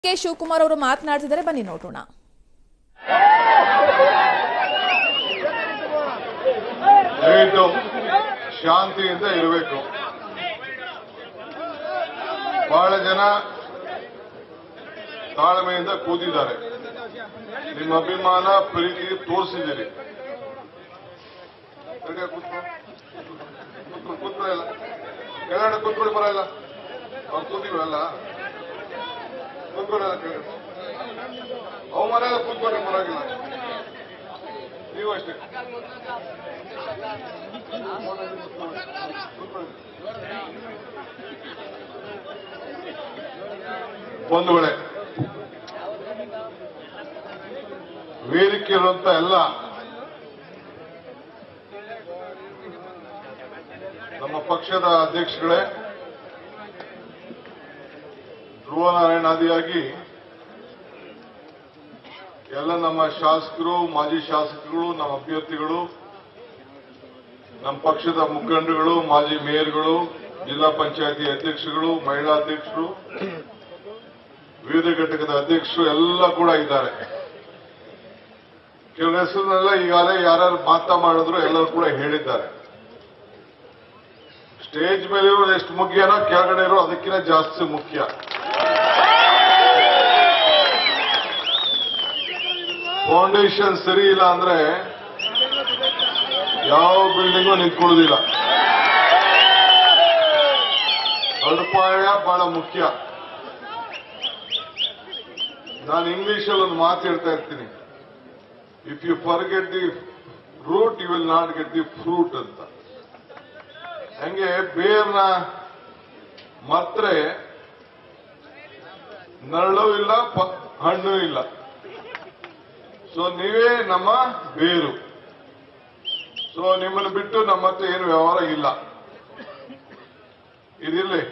K Shivakumar ಅವರು ಮಾತನಾಡ್ತಿದ್ದಾರೆ ಬನ್ನಿ ನೋಡೋಣ ದಯವಿಟ್ಟು ಶಾಂತಿಯಿಂದ ಇರಬೇಕು ಬಹಳ ಜನ ತಾಳ್ಮೆಯಿಂದ ಕೂತಿದ್ದಾರೆ ನಿಮ್ಮ ಅಭಿಮಾನ ಪ್ರೀತಿ ತೋರಿಸಿದ್ದೀರಿ ಕೆಳಗಡೆ ಕೂತ್ಕೊ. ಕೂತ್ಕೊ, ಕೂತ್ಕೊ ಎಲ್ಲ ಕೆಳಗಡೆ ಕೂತ್ಕೊಳ್ಳಿ ಬರಲ್ಲ ಅವ್ರು ಕೂತಿವಲ್ಲ ಕೂತ್ಕೊಳ್ಳಲ್ಲ ಕೆಳಗಡೆ ಅವು ಮನೆಯಲ್ಲ ಕೂತ್ಕೊಂಡ್ರೆ ಪರವಾಗಿಲ್ಲ ನೀವು ಅಷ್ಟೇ ಒಂದು ವೇಳೆ ವೇದಿಕೆ ಇರುವಂತ ಎಲ್ಲ ನಮ್ಮ ಪಕ್ಷದ ಅಧ್ಯಕ್ಷಗಳೇ ಧ್ರುವನಾರಾಯಣಾದಿಯಾಗಿ ಎಲ್ಲ ನಮ್ಮ ಶಾಸಕರು ಮಾಜಿ ಶಾಸಕರು ನಮ್ಮ ಅಭ್ಯರ್ಥಿಗಳು ನಮ್ಮ ಪಕ್ಷದ ಮುಖಂಡರುಗಳು ಮಾಜಿ ಮೇಯರ್ಗಳು ಜಿಲ್ಲಾ ಪಂಚಾಯತಿ ಅಧ್ಯಕ್ಷರುಗಳು ಮಹಿಳಾ ಅಧ್ಯಕ್ಷರು ವಿವಿಧ ಘಟಕದ ಅಧ್ಯಕ್ಷರು ಎಲ್ಲ ಕೂಡ ಇದ್ದಾರೆ ಕೆಲವು ಹೆಸರನ್ನೆಲ್ಲ ಈಗಾಗಲೇ ಯಾರ್ಯಾರು ಮಾತಾ ಮಾಡಿದ್ರು ಎಲ್ಲರೂ ಕೂಡ ಹೇಳಿದ್ದಾರೆ ಸ್ಟೇಜ್ ಮೇಲೆ ಇರೋರು ಎಷ್ಟು ಮುಖ್ಯನೋ ಕೆಳಗಡೆ ಇರೋ ಅದಕ್ಕಿಂತ ಜಾಸ್ತಿ ಮುಖ್ಯ ಫೌಂಡೇಶನ್ ಸರಿ ಇಲ್ಲ ಅಂದ್ರೆ ಯಾವ ಬಿಲ್ಡಿಂಗು ನಿಂತ್ಕೊಳ್ಳೋದಿಲ್ಲ ಅಡಿಪಾಯ ಬಹಳ ಮುಖ್ಯ ನಾನು ಇಂಗ್ಲಿಷಲ್ಲಿ ಒಂದು ಮಾತು ಹೇಳ್ತಾ ಇರ್ತೀನಿ if you forget the root you will not get the fruit ಅಂತ ಹಂಗೆ ಬೇರ್ನ ಮತ್ರೆ ನರಳು ಇಲ್ಲ ಪ- ಹಣ್ಣು ಇಲ್ಲ ಸೊ ನೀವೇ ನಮ್ಮ ಬೇರು ಸೊ ನಿಮ್ಮನ್ನು ಬಿಟ್ಟು ನಮ್ಮ ಹತ್ರ ಏನು ವ್ಯವಹಾರ ಇಲ್ಲ ಇದಿರ್ಲಿ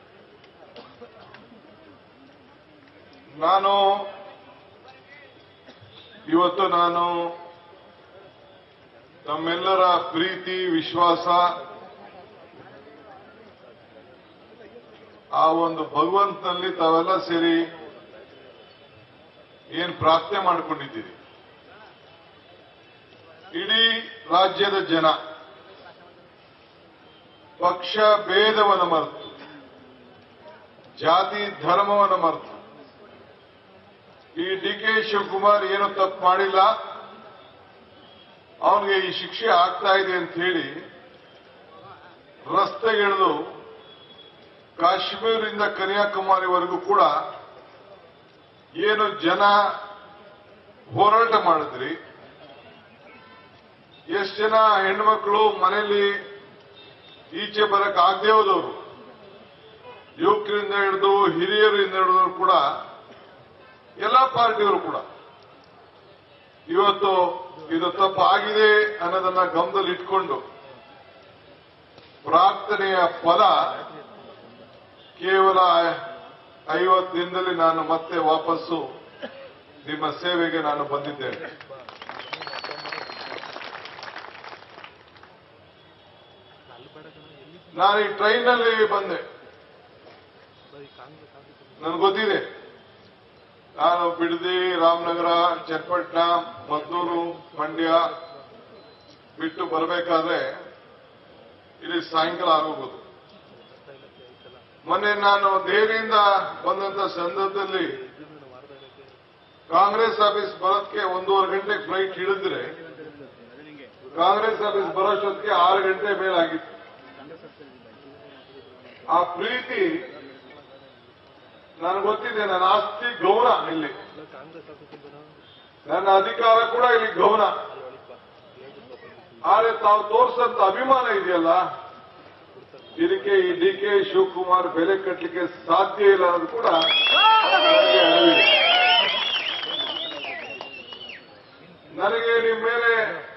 ನಾನು ಇವತ್ತು ನಾನು ನಮ್ಮೆಲ್ಲರ ಪ್ರೀತಿ ವಿಶ್ವಾಸ ಆ ಒಂದು ಭಗವಂತನಲ್ಲಿ ತಾವೆಲ್ಲ ಸೇರಿ ಏನ್ ಪ್ರಾರ್ಥನೆ ಮಾಡಿಕೊಂಡಿದ್ದೀರಿ ಇಡೀ ರಾಜ್ಯದ ಜನ ಪಕ್ಷ ಭೇದವನ್ನು ಮರೆತು ಜಾತಿ ಧರ್ಮವನ್ನು ಮರೆತು ಈ ಡಿ ಕೆ ಶಿವಕುಮಾರ್ ಏನು ತಪ್ಪು ಮಾಡಿಲ್ಲ ಅವನಿಗೆ ಈ ಶಿಕ್ಷೆ ಆಗ್ತಾ ಇದೆ ಅಂತ ಹೇಳಿ ರಸ್ತೆಗಿಳಿದು ಕಾಶ್ಮೀರದಿಂದ ಕನ್ಯಾಕುಮಾರಿವರೆಗೂ ಕೂಡ ಏನು ಜನ ಹೋರಾಟ ಮಾಡಿದ್ರಿ ಎಷ್ಟು ಜನ ಹೆಣ್ಮಕ್ಳು ಮನೆಯಲ್ಲಿ ಈಚೆ ಬರಕ್ ಆಗದೆ ಹೋದವರು ಯುವಕರಿಂದ ಹಿಡಿದು ಹಿರಿಯರಿಂದ ಹಿಡಿದವರು ಕೂಡ ಎಲ್ಲ ಪಾರ್ಟಿಯವರು ಕೂಡ ಇವತ್ತು ಇದು ತಪ್ಪಾಗಿದೆ ಅನ್ನೋದನ್ನ ಗಮನದಲ್ಲಿ ಇಟ್ಕೊಂಡು ಪ್ರಾರ್ಥನೆಯ ಫಲ ಕೇವಲ ಐವತ್ತು ದಿನದಲ್ಲಿ ನಾನು ಮತ್ತೆ ವಾಪಸ್ಸು ನಿಮ್ಮ ಸೇವೆಗೆ ನಾನು ಬಂದಿದ್ದೇನೆ ನಾನು ಈ ಟ್ರೈನ್ನಲ್ಲಿ ಬಂದೆ ನನಗೆ ಗೊತ್ತಿದೆ ನಾನು ಬಿಡದಿ ರಾಮನಗರ ಚನ್ನಪಟ್ಟಣ ಮದ್ದೂರು ಮಂಡ್ಯ ಬಿಟ್ಟು ಬರಬೇಕಾದ್ರೆ ಇಲ್ಲಿ ಸಾಯಂಕಾಲ ಆಗೋಗ್ಬೋದು ಮೊನ್ನೆ ನಾನು ದೆಹಲಿಯಿಂದ ಬಂದಂತ ಸಂದರ್ಭದಲ್ಲಿ ಕಾಂಗ್ರೆಸ್ ಆಫೀಸ್ ಬರೋದಕ್ಕೆ ಒಂದೂವರೆ ಗಂಟೆ ಫ್ಲೈಟ್ ಹಿಡಿದ್ರೆ ಕಾಂಗ್ರೆಸ್ ಆಫೀಸ್ ಬರೋಷ್ಟೊತ್ತಿಗೆ ಆರು ಗಂಟೆ ಮೇಲಾಗಿತ್ತು ಆ ಪ್ರೀತಿ ನನಗೆ ಗೊತ್ತಿದೆ ನನ್ನ ಆಸ್ತಿ ಗೌಣ ಇಲ್ಲಿ ನನ್ನ ಅಧಿಕಾರ ಕೂಡ ಇಲ್ಲಿ ಗೌಣ ಆದ್ರೆ ತಾವು ತೋರಿಸಂತ ಅಭಿಮಾನ ಇದೆಯಲ್ಲ ಇದಕ್ಕೆ ಈ ಡಿ ಕೆ ಶಿವಕುಮಾರ್ ಬೆಲೆ ಕಟ್ಟಲಿಕ್ಕೆ ಸಾಧ್ಯ ಇಲ್ಲ ಅನ್ನೋದು ಕೂಡ ನನಗೆ ಅರಿವಿದೆ. ನನಗೆ ನಿಮ್ಮ ಮೇಲೆ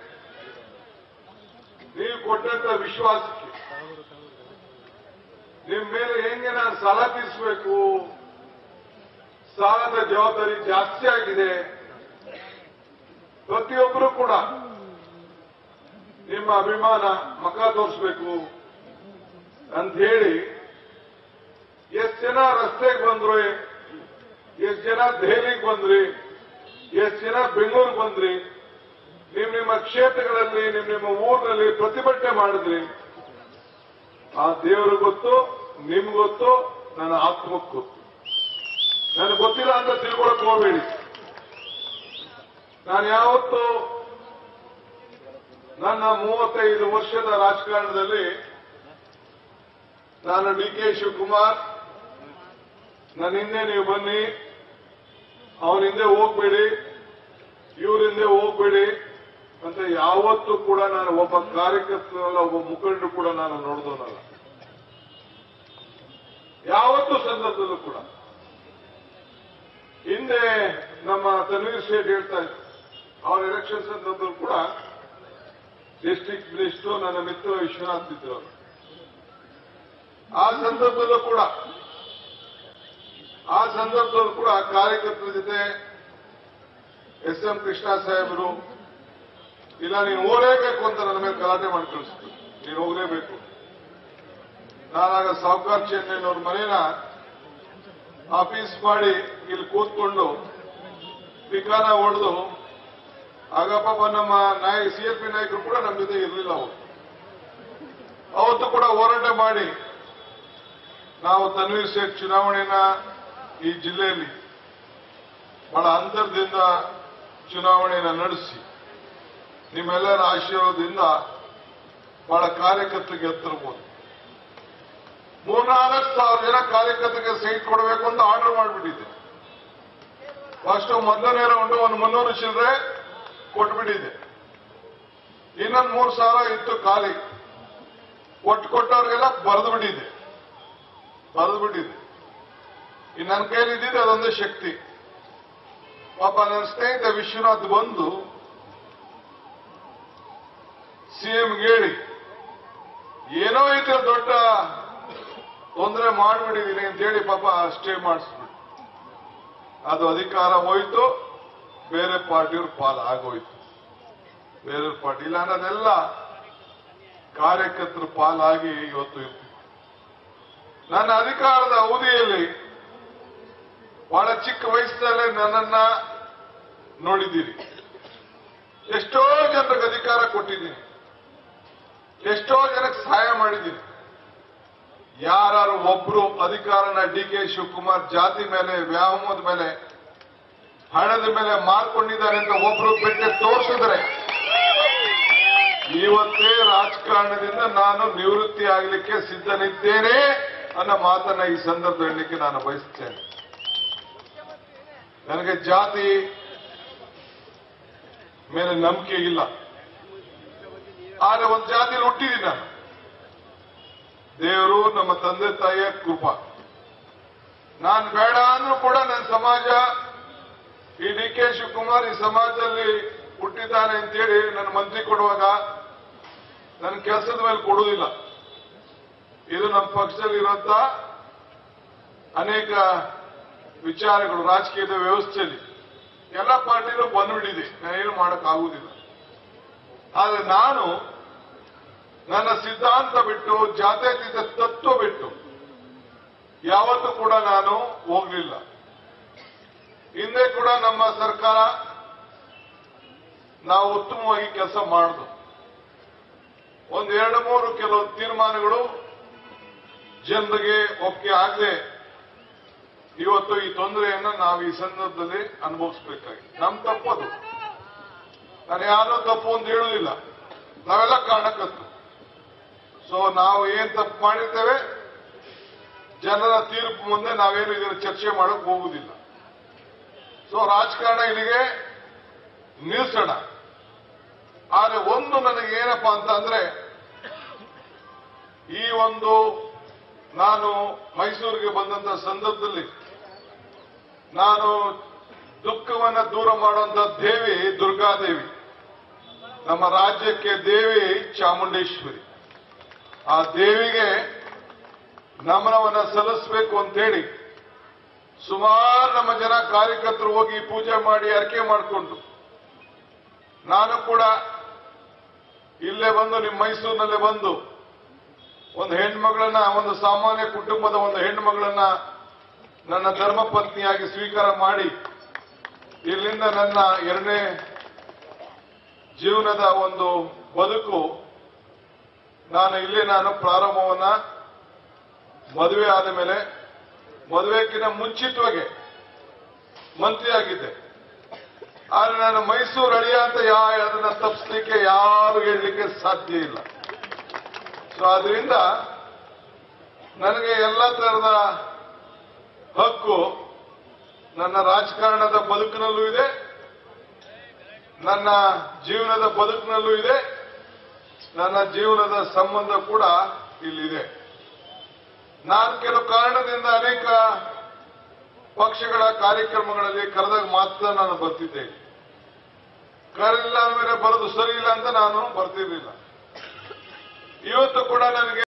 ನೀವು ಕೊಟ್ಟಂತ ವಿಶ್ವಾಸಕ್ಕೆ ನಿಮ್ಮ ಮೇಲೆ ಹೆಂಗೆ ನಾನು ಸಾಲ ತೀರಿಸಬೇಕು ಸಾಲದ ಜವಾಬ್ದಾರಿ ಜಾಸ್ತಿ ಆಗಿದೆ ಪ್ರತಿಯೊಬ್ಬರು ಕೂಡ ನಿಮ್ಮ ಅಭಿಮಾನ ಮಖ ತೋರಿಸಬೇಕು ಅಂತ ಹೇಳಿ ಎಷ್ಟು ಜನ ರಸ್ತೆಗೆ ಬಂದ್ರು ಎಷ್ಟು ಜನ ದೆಹಲಿಗೆ ಬಂದ್ರಿ ಎಷ್ಟು ಜನ ಬೆಂಗಳೂರಿಗೆ ಬಂದ್ರಿ ನಿಮ್ ನಿಮ್ಮ ಕ್ಷೇತ್ರಗಳಲ್ಲಿ ನಿಮ್ ನಿಮ್ಮ ಊರಿನಲ್ಲಿ ಪ್ರತಿಭಟನೆ ಮಾಡಿದ್ರಿ ಆ ದೇವರು ಗೊತ್ತು ನಿಮ್ಗೆ ಗೊತ್ತು ನನ್ನ ಆತ್ಮಕ್ಕೆ ಗೊತ್ತು ನನಗೆ ಗೊತ್ತಿಲ್ಲ ಅಂತ ತಿಳ್ಕೊಳಕ್ ಹೋಗಬೇಡಿ ನಾನು ಯಾವತ್ತು ನನ್ನ ಮೂವತ್ತೈದು ವರ್ಷದ ರಾಜಕಾರಣದಲ್ಲಿ ನಾನು ಡಿ ಕೆ ಶಿವಕುಮಾರ್ ನನ್ನ ಹಿಂದೆ ನೀವು ಬನ್ನಿ ಅವನ ಹಿಂದೆ ಹೋಗ್ಬೇಡಿ ಇವ್ರ ಹಿಂದೆ ಹೋಗ್ಬೇಡಿ ಅಂತ ಯಾವತ್ತೂ ಕೂಡ ನಾನು ಒಬ್ಬ ಕಾರ್ಯಕರ್ತನಲ್ಲ ಒಬ್ಬ ಮುಖಂಡರು ಕೂಡ ನಾನು ನೋಡಿದವನಲ್ಲ ಯಾವತ್ತೂ ಸಂದರ್ಭದಲ್ಲೂ ಕೂಡ ಹಿಂದೆ ನಮ್ಮ ತನ್ವೀರ್ ಸೇಠ್ ಹೇಳ್ತಾ ಇದ್ರು ಅವ್ರ ಎಲೆಕ್ಷನ್ ಸಂದರ್ಭದಲ್ಲೂ ಕೂಡ ಡಿಸ್ಟ್ರಿಕ್ಟ್ ಮಿನಿಸ್ಟರ್ ನನ್ನ ಮಿತ್ರ ವಿಶ್ವನಾಥ್ ಇದ್ರು ಅವರು. ಆ ಸಂದರ್ಭದಲ್ಲೂ ಕೂಡ ಆ ಸಂದರ್ಭದಲ್ಲೂ ಕೂಡ ಕಾರ್ಯಕರ್ತರ ಜೊತೆ ಎಸ್ ಎಂ ಕೃಷ್ಣ ಸಾಹೇಬರು ಇಲ್ಲ ನೀನು ಹೋಗಲೇಬೇಕು ಅಂತ ನನ್ನ ಮೇಲೆ ಗಲಾಟೆ ಮಾಡಿ ಕಳಿಸಿದ್ರು ನೀನು ಹೋಗಲೇಬೇಕು ನಾನಾಗ ಸಾವುಕಾರ್ ಚೆನ್ನೈನವ್ರ ಮನೇನ ಆಫೀಸ್ ಮಾಡಿ ಇಲ್ಲಿ ಕೂತ್ಕೊಂಡು ಪಿಕಾನ ಹೊಡೆದು ಆಗ ಪಾಪ ನಮ್ಮ ನಾಯ ಸಿ ಎಲ್ ಪಿ ನಾಯಕರು ಕೂಡ ನಮ್ಮ ಜೊತೆ ಇರಲಿಲ್ಲ ಅವರು ಅವತ್ತು ಕೂಡ ಹೋರಾಟ ಮಾಡಿ ನಾವು ತನ್ವೀರ್ ಸೇಠ್ ಚುನಾವಣೆನ ಈ ಜಿಲ್ಲೆಯಲ್ಲಿ ಬಹಳ ಅಂತರದಿಂದ ಚುನಾವಣೆಯನ್ನು ನಡೆಸಿ ನಿಮ್ಮೆಲ್ಲರ ಆಶೀರ್ವಾದದಿಂದ ಬಹಳ ಕಾರ್ಯಕರ್ತರಿಗೆ ಎತ್ತರಬಹುದು ಮೂರ್ನಾಲ್ಕು ಸಾವಿರ ಜನ ಕಾರ್ಯಕರ್ತರಿಗೆ ಸೈಟ್ ಕೊಡಬೇಕು ಅಂತ ಆರ್ಡರ್ ಮಾಡಿಬಿಟ್ಟಿದ್ದೆ ಫಸ್ಟ್ ಮೊದಲನೇ ರೌಂಡ್ ಒಂದು ಮುನ್ನೂರು ಚಿಲ್ಲರೆ ಕೊಟ್ಬಿಟ್ಟಿದೆ ಇನ್ನೊಂದು ಮೂರು ಸಾವಿರ ಇತ್ತು ಖಾಲಿ ಕೊಟ್ಟು ಕೊಟ್ಟವ್ರಿಗೆಲ್ಲ ಬರೆದು ಬಿಟ್ಟಿದೆ ಬರೆದು ಬಿಟ್ಟಿದೆ ಇನ್ನು ನನ್ನ ಕೈಲಿ ಇದ್ದಿದ್ದು ಅದೊಂದೇ ಶಕ್ತಿ ಪಾಪ ನನ್ನ ಸ್ನೇಹಿತ ವಿಶ್ವನಾಥ್ ಬಂದು ಸಿಎಂಗೆ ಹೇಳಿ ಏನೋ ಐತೆ ದೊಡ್ಡ ತೊಂದರೆ ಮಾಡಿಬಿಟ್ಟಿದ್ದೀನಿ ಅಂತೇಳಿ ಪಾಪ ಸ್ಟೇ ಮಾಡಿಸ್ಬಿಟ್ಟು ಅದು ಅಧಿಕಾರ ಹೋಯ್ತು ಬೇರೆ ಪಾರ್ಟಿಯವ್ರ ಪಾಲ್ ಆಗೋಯ್ತು ಬೇರೆ ಪಾರ್ಟಿ ಇಲ್ಲ ಅನ್ನೋದೆಲ್ಲ ಕಾರ್ಯಕರ್ತರ ಪಾಲಾಗಿ ಇವತ್ತು ಇರ್ತೀವಿ ನನ್ನ ಅಧಿಕಾರದ ಅವಧಿಯಲ್ಲಿ ಬಹಳ ಚಿಕ್ಕ ವಯಸ್ಸಲ್ಲೇ ನನ್ನನ್ನ ನೋಡಿದ್ದೀರಿ ಎಷ್ಟೋ ಜನರಿಗೆ ಅಧಿಕಾರ ಕೊಟ್ಟಿದ್ದೀನಿ ಎಷ್ಟೋ ಜನಕ್ಕೆ ಸಹಾಯ ಮಾಡಿದ್ದೀನಿ ಯಾರು ಒಬ್ರು ಅಧಿಕಾರನ ಡಿ ಕೆ ಶಿವಕುಮಾರ್ ಜಾತಿ ಮೇಲೆ ವ್ಯಾಮೋಹದ ಮೇಲೆ ಹಣದ ಮೇಲೆ ಮಾರ್ಕೊಂಡಿದ್ದಾರೆ ಅಂತ ಒಬ್ರು ಬಿಟ್ಟು ತೋರಿಸಿದ್ರೆ ಇವತ್ತೇ ರಾಜಕಾರಣದಿಂದ ನಾನು ನಿವೃತ್ತಿ ಆಗಲಿಕ್ಕೆ ಸಿದ್ಧನಿದ್ದೇನೆ ಅನ್ನೋ ಮಾತನ್ನ ಈ ಸಂದರ್ಭ ಹೇಳಲಿಕ್ಕೆ ನಾನು ಬಯಸುತ್ತೇನೆ ನನಗೆ ಜಾತಿ ಮೇಲೆ ನಂಬಿಕೆ ಇಲ್ಲ ಆದ್ರೆ ಒಂದು ಜಾತಿಯಲ್ಲಿ ಹುಟ್ಟಿದ್ದೀನಿ ನಾನು ದೇವರು ನಮ್ಮ ತಂದೆ ತಾಯಿಯ ಕೃಪ ನಾನು ಬೇಡ ಅಂದ್ರೂ ಕೂಡ ನನ್ನ ಸಮಾಜ ಈ ಡಿ ಕೆ ಶಿವಕುಮಾರ್ ಈ ಸಮಾಜದಲ್ಲಿ ಹುಟ್ಟಿದ್ದಾನೆ ಅಂತೇಳಿ ನನ್ನ ಮಂತ್ರಿ ಕೊಡುವಾಗ ನನ್ನ ಕೆಲಸದ ಮೇಲೆ ಕೊಡುವುದಿಲ್ಲ ಇದು ನಮ್ಮ ಪಕ್ಷದಲ್ಲಿ ಇರುವಂತ ಅನೇಕ ವಿಚಾರಗಳು ರಾಜಕೀಯದ ವ್ಯವಸ್ಥೆಯಲ್ಲಿ ಎಲ್ಲ ಪಾರ್ಟಿಲೂ ಬಂದ್ಬಿಟ್ಟಿದೆ ನಾನೇನು ಮಾಡೋಕ್ಕಾಗುವುದಿಲ್ಲ ಆದ್ರೆ ನಾನು ನನ್ನ ಸಿದ್ಧಾಂತ ಬಿಟ್ಟು ಜಾತ್ಯತೀತ ತತ್ವ ಬಿಟ್ಟು ಯಾವತ್ತೂ ಕೂಡ ನಾನು ಹೋಗ್ಲಿಲ್ಲ ಹಿಂದೆ ಕೂಡ ನಮ್ಮ ಸರ್ಕಾರ ನಾವು ಉತ್ತಮವಾಗಿ ಕೆಲಸ ಮಾಡುದು ಒಂದ್ ಎರಡು ಮೂರು ಕೆಲವು ತೀರ್ಮಾನಗಳು ಜನರಿಗೆ ಒಪ್ಪಿಗೆ ಆಗದೆ ಇವತ್ತು ಈ ತೊಂದರೆಯನ್ನ ನಾವು ಈ ಸಂದರ್ಭದಲ್ಲಿ ಅನುಭವಿಸಬೇಕಾಗಿದೆ ನಮ್ ತಪ್ಪದು ನಾನು ಯಾರೋ ತಪ್ಪು ಅಂತ ಹೇಳುವುದಿಲ್ಲ ನಾವೆಲ್ಲ ಕಾರಣಕರ್ತರು ಸೊ ನಾವು ಏನ್ ತಪ್ಪು ಮಾಡಿರ್ತೇವೆ ಜನರ ತೀರ್ಪು ಮುಂದೆ ನಾವೇನು ಇದನ್ನು ಚರ್ಚೆ ಮಾಡಕ್ ಹೋಗುದಿಲ್ಲ ಸೊ ರಾಜಕಾರಣ ಇಲ್ಲಿಗೆ ನಿಲ್ಸೋಣ ಆದ್ರೆ ಒಂದು ನನಗೆ ಏನಪ್ಪಾ ಅಂತ ಅಂದ್ರೆ ಈ ಒಂದು ನಾನು ಮೈಸೂರಿಗೆ ಬಂದಂತ ಸಂದರ್ಭದಲ್ಲಿ ನಾನು ದುಃಖವನ್ನ ದೂರ ಮಾಡುವಂತ ದೇವಿ ದುರ್ಗಾದೇವಿ ನಮ್ಮ ರಾಜ್ಯಕ್ಕೆ ದೇವಿ ಚಾಮುಂಡೇಶ್ವರಿ ಆ ದೇವಿಗೆ ನಮನವನ್ನ ಸಲ್ಲಿಸಬೇಕು ಅಂತೇಳಿ ಸುಮಾರು ನಮ್ಮ ಜನ ಕಾರ್ಯಕರ್ತರು ಹೋಗಿ ಪೂಜೆ ಮಾಡಿ ಅರ್ಕೆ ಮಾಡಿಕೊಂಡು ನಾನು ಕೂಡ ಇಲ್ಲೇ ಬಂದು ನಿಮ್ಮ ಮೈಸೂರಿನಲ್ಲೇ ಬಂದು ಒಂದು ಹೆಣ್ಮಗಳನ್ನ ಒಂದು ಸಾಮಾನ್ಯ ಕುಟುಂಬದ ಒಂದು ಹೆಣ್ಮಗಳನ್ನ ನನ್ನ ಧರ್ಮ ಪತ್ನಿಯಾಗಿ ಸ್ವೀಕಾರ ಮಾಡಿ ಇಲ್ಲಿಂದ ನನ್ನ ಎರಡನೇ ಜೀವನದ ಒಂದು ಬದುಕು ನಾನು ಇಲ್ಲಿ ನಾನು ಪ್ರಾರಂಭವನ್ನ ಮದುವೆ ಆದ ಮೇಲೆ ಮದುವೆಗಿನ ಮುಂಚಿತವಾಗಿ ಮಂತ್ರಿ ಆಗಿದ್ದೆ ಆದ್ರೆ ನಾನು ಮೈಸೂರು ಅಳಿಯ ಅಂತ ಯಾ ಅದನ್ನ ತಪ್ಪಿಸ್ಲಿಕ್ಕೆ ಯಾರು ಹೇಳಲಿಕ್ಕೆ ಸಾಧ್ಯ ಇಲ್ಲ ಸೊ ಅದರಿಂದ ನನಗೆ ಎಲ್ಲ ತರಹದ ಹಕ್ಕು ನನ್ನ ರಾಜಕಾರಣದ ಬದುಕಿನಲ್ಲೂ ಇದೆ ನನ್ನ ಜೀವನದ ಬದುಕಿನಲ್ಲೂ ಇದೆ ನನ್ನ ಜೀವನದ ಸಂಬಂಧ ಕೂಡ ಇಲ್ಲಿದೆ ನಾನು ಕೆಲವು ಕಾರಣದಿಂದ ಅನೇಕ ಪಕ್ಷಗಳ ಕಾರ್ಯಕ್ರಮಗಳಲ್ಲಿ ಕರೆದಾಗ ಮಾತ್ರ ನಾನು ಬರ್ತಿದ್ದೆ ಕರೆದಿಲ್ಲ ಅಂದ್ಮೇಲೆ ಬರೋದು ಸರಿ ಇಲ್ಲ ಅಂತ ನಾನು ಬರ್ತಿರ್ಲಿಲ್ಲ ಇವತ್ತು ಕೂಡ ನನಗೆ